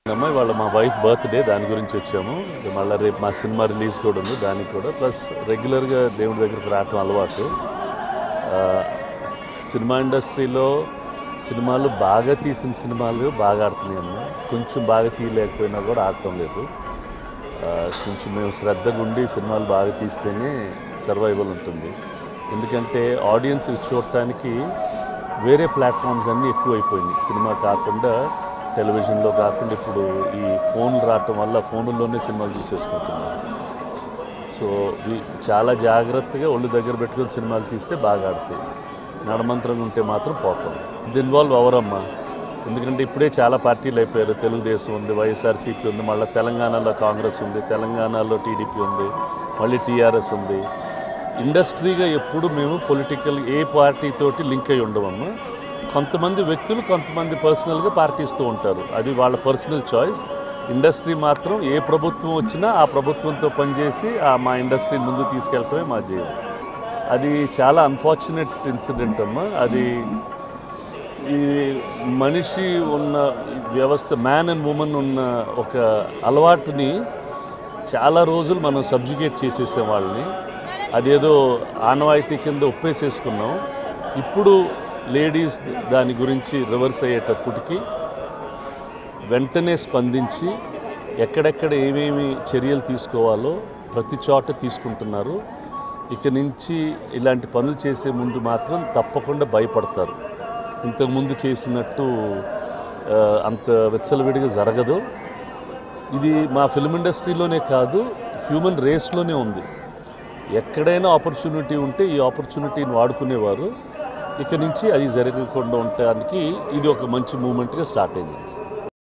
అమ్మాయి వాళ్ళ మా వైఫ్ బర్త్డే దాని గురించి వచ్చాము ఇది మళ్ళీ రేపు మా సినిమా రిలీజ్ కూడా ఉంది దానికి కూడా ప్లస్ రెగ్యులర్గా దేవుడి దగ్గరికి రావటం అలవాటు ఆ, సినిమా ఇండస్ట్రీలో సినిమాలు బాగా తీసిన సినిమాలు బాగా ఆడుతున్నాయి అమ్మ కొంచెం బాగా తీయలేకపోయినా కూడా ఆడటం లేదు ఆ, కొంచెం మేము శ్రద్ధగా ఉండి సినిమాలు బాగా తీస్తేనే సర్వైవల్ ఉంటుంది ఎందుకంటే ఆడియన్స్ చూడటానికి వేరే ప్లాట్ఫామ్స్ అన్నీ ఎక్కువైపోయినాయి సినిమా కాకుండా టెలివిజన్లో కాకుండా ఇప్పుడు ఈ ఫోన్లు రావటం వల్ల ఫోన్లోనే సినిమాలు చూసేసుకుంటున్నారు సో ఇవి చాలా జాగ్రత్తగా ఒళ్ళు దగ్గర పెట్టుకొని సినిమాలు తీస్తే బాగా ఆడతాయి నడమంత్రంగా ఉంటే మాత్రం పోతాం ఇది ఇన్వాల్వ్ అవరమ్మా ఎందుకంటే ఇప్పుడే చాలా పార్టీలు అయిపోయారు తెలుగుదేశం ఉంది వైఎస్ఆర్సీపీ ఉంది మళ్ళీ తెలంగాణలో కాంగ్రెస్ ఉంది తెలంగాణలో టీడీపీ ఉంది మళ్ళీ టీఆర్ఎస్ ఉంది ఇండస్ట్రీగా ఎప్పుడు మేము పొలిటికల్ ఏ పార్టీ తోటి లింక్ అయి ఉండవమ్మా కొంతమంది వ్యక్తులు కొంతమంది పర్సనల్గా పార్టీస్తూ ఉంటారు అది వాళ్ళ పర్సనల్ చాయిస్ ఇండస్ట్రీ మాత్రం ఏ ప్రభుత్వం వచ్చినా ఆ ప్రభుత్వంతో పనిచేసి ఆ మా ఇండస్ట్రీని ముందు తీసుకెళ్ళటమే మా జీవం అది చాలా అన్ఫార్చునేట్ ఇన్సిడెంట్ అమ్మా అది ఈ మనిషి ఉన్న ఈ వ్యవస్థ మ్యాన్ అండ్ ఉమెన్ ఉన్న ఒక అలవాటుని చాలా రోజులు మనం సబ్జుగేట్ చేసేసాం వాళ్ళని అదేదో ఆనవాయితీ కింద ఒప్పేసేసుకున్నాం ఇప్పుడు లేడీస్ దాని గురించి రివర్స్ అయ్యేటప్పటికి వెంటనే స్పందించి ఎక్కడెక్కడ ఏమేమి చర్యలు తీసుకోవాలో ప్రతి చోట తీసుకుంటున్నారు ఇక నుంచి ఇలాంటి పనులు చేసే ముందు మాత్రం తప్పకుండా భయపడతారు ఇంతకుముందు చేసినట్టు ఆ, అంత విచ్చలవిడిగా జరగదు ఇది మా ఫిల్మ్ ఇండస్ట్రీలోనే కాదు హ్యూమన్ రేస్లోనే ఉంది ఎక్కడైనా ఆపర్చునిటీ ఉంటే ఈ ఆపర్చునిటీని వాడుకునేవారు ఇక నుంచి అది జరగకుండా ఉండటానికి ఇది ఒక మంచి మూమెంట్గా స్టార్ట్ అయింది